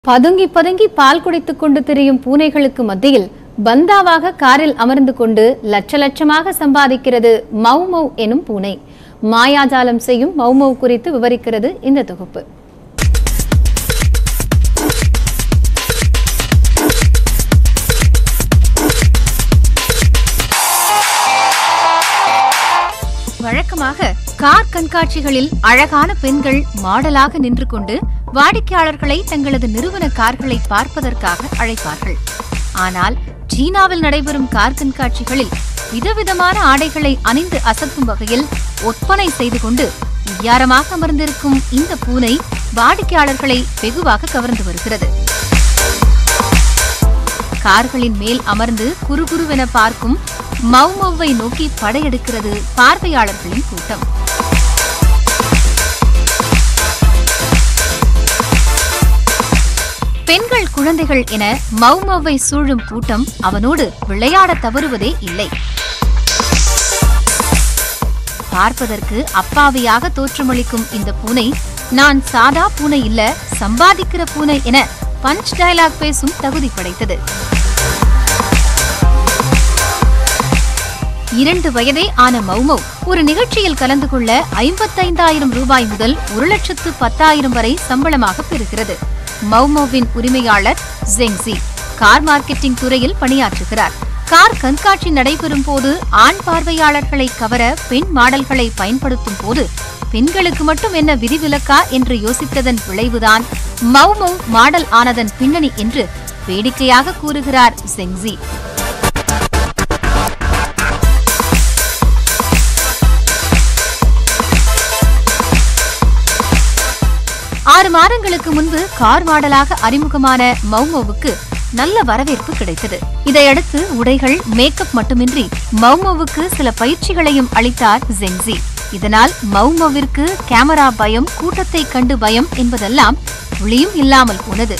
பதுங்கி பதுங்கி பால் குடித்துக் கொண்டு திரியும் பூனைகளுக்கு மத்தியில் பந்தாவாக காரில் அமர்ந்து கொண்டு லட்ச லட்சமாக சம்பாதிக்கிறது மௌ மௌ எனும் பூனை மாயாஜாலம் செய்யும் மௌ மௌ குறித்து விவரிக்கிறது இந்த தொகுப்பு வழக்கமாக கார் கண்காட்சிகளில் அழகான பெண்கள் மாடலாக நின்று கொண்டு வாடிக்கையாளர்களை தங்களது நிறுவன கார்களை பார்ப்பதற்காக அழைப்பார்கள் ஆனால் சீனாவில் நடைபெறும் கார் கண்காட்சிகளில் விதவிதமான ஆடைகளை அணிந்து அசத்தும் வகையில் ஒப்பனை செய்து கொண்டு உய்யாரமாக அமர்ந்திருக்கும் இந்த பூனை வாடிக்கையாளர்களை வெகுவாக கவர்ந்து வருகிறது கார்களின் மேல் அமர்ந்து குறுகுருவென பார்க்கும் மௌமௌவை நோக்கி படையெடுக்கிறது பார்வையாளர்களின் கூட்டம் பெண்கள் குழந்தைகள் என மௌமௌவை சூழும் கூட்டம் அவனோடு விளையாட தவறுவதே இல்லை பார்ப்பதற்கு அப்பாவியாக தோற்றமளிக்கும் இந்த பூனை நான் சாதா பூனை இல்ல சம்பாதிக்கிற பூனை என பஞ்ச் டயலாக் பேசும் தகுதி படைத்தது இரண்டு வயதே ஆன மௌமௌ ஒரு நிகழ்ச்சியில் கலந்து கொள்ள ஐம்பத்தைந்தாயிரம் ரூபாய் முதல் ஒரு லட்சத்து பத்தாயிரம் வரை சம்பளமாக பெறுகிறது மௌமௌவின் உரிமையாளர் ஜெங்ஸி கார் மார்க்கெட்டிங் துறையில் பணியாற்றுகிறார் கார் கண்காட்சி நடைபெறும் போது ஆண் பார்வையாளர்களை கவர பெண் மாடல்களை பயன்படுத்தும் போது பெண்களுக்கு மட்டும் என்ன விதிவிலக்கா என்று யோசித்ததன் விளைவுதான் மௌமௌ மாடல் ஆனதன் பின்னணி என்று வேடிக்கையாக கூறுகிறார் ஜெங்ஸி ஆறு மாதங்களுக்கு முன்பு கார் மாடலாக அறிமுகமான மௌமோவுக்கு நல்ல வரவேற்பு கிடைத்தது இதையடுத்து உடைகள் மேக்கப் மட்டுமின்றி மௌமோவுக்கு சில பயிற்சிகளையும் அளித்தார் ஜெங்ஸி இதனால் மௌமோவிற்கு கேமரா பயம் கூட்டத்தை கண்டு பயம் என்பதெல்லாம் துளியும் இல்லாமல் போனது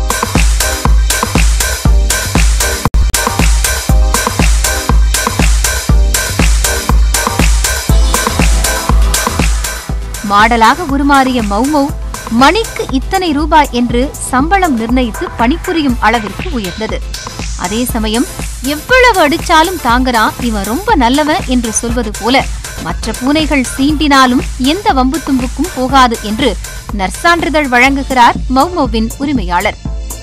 மாடலாக உருமாறிய மௌமௌ மணிக்கு இத்தனை ரூபாய் என்று சம்பளம் நிர்ணயித்து பணிபுரியும் அளவிற்கு உயர்ந்தது அதே சமயம் எவ்வளவு அடிச்சாலும் தாங்கனா இவன் ரொம்ப நல்லவன் என்று சொல்வது போல மற்ற பூனைகள் சீண்டினாலும் எந்த வம்பு தும்புக்கும் போகாது என்று நற்சான்றிதழ் வழங்குகிறார் மௌமௌவின் உரிமையாளர்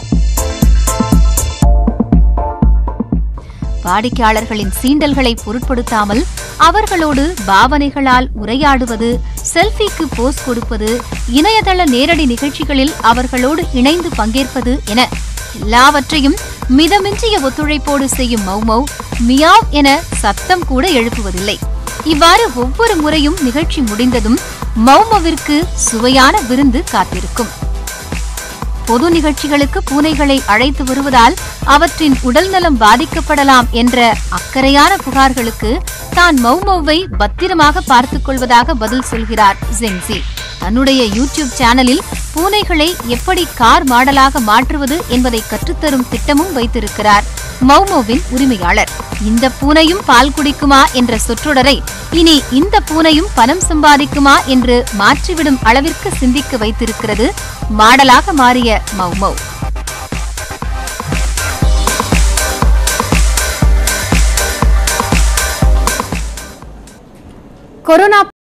வாடிக்கையாளர்களின் சீண்டல்களை பொருட்படுத்தாமல் அவர்களோடு பாவனைகளால் உரையாடுவது செல்ஃபிக்கு போஸ் கொடுப்பது இணையதள நேரடி நிகழ்ச்சிகளில் அவர்களோடு இணைந்து பங்கேற்பது என எல்லாவற்றையும் மிதமிஞ்சிய ஒத்துழைப்போடு செய்யும் மௌமௌ மியாவ் என சத்தம் கூட எழுப்புவதில்லை இவ்வாறு ஒவ்வொரு முறையும் நிகழ்ச்சி முடிந்ததும் மௌமவிற்கு சுவையான விருந்து காத்திருக்கும் பொது நிகழ்ச்சிகளுக்கு பூனைகளை அழைத்து வருவதால் அவற்றின் உடல்நலம் பாதிக்கப்படலாம் என்ற அக்கறையான புகார்களுக்கு தான் மௌமௌவை பத்திரமாக பார்த்துக் கொள்வதாக பதில் சொல்கிறார் ஜெங்ஸி தன்னுடைய யூடியூப் சேனலில் பூனைகளை எப்படி கார் மாடலாக மாற்றுவது என்பதை கற்றுத்தரும் திட்டமும் வைத்திருக்கிறார் மௌமௌவின் உரிமையாளர் இந்த பூனையும் பால் குடிக்குமா என்ற சொற்றொடரை இனி இந்த பூனையும் பணம் சம்பாதிக்குமா என்று மாற்றிவிடும் அளவிற்கு சிந்திக்க வைத்திருக்கிறது மாடலாக மாறிய மௌமௌ கொரோனா